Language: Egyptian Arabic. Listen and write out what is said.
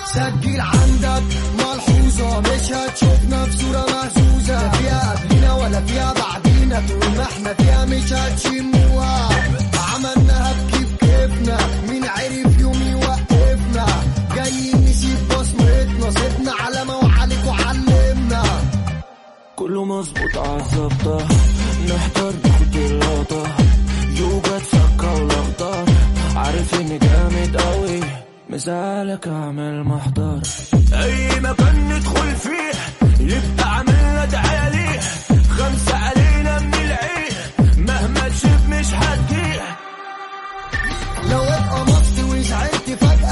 سجل عندك ملحوظة مش هتشوفنا في صورة مهزوزة لا فيها قبلنا ولا فيها بعدينا طول ما احنا فيها مش هتشموها عملناها بكيف كيفنا مين عرف يوم يوقفنا جايين نسيب بصمتنا سيبنا علامة وعليك وعلمنا كله مظبوط عالظبطة نحتار ناخد اللقطة يوجد فكة ولخطة عارف اني جامد قوي مثالك اعمل محضر اي مكان ندخل فيه يبقى عاملنا دعاية ليه خمسة علينا من العين مهما تشوف مش هتجيح لو اتقمصت وزعلت فجأة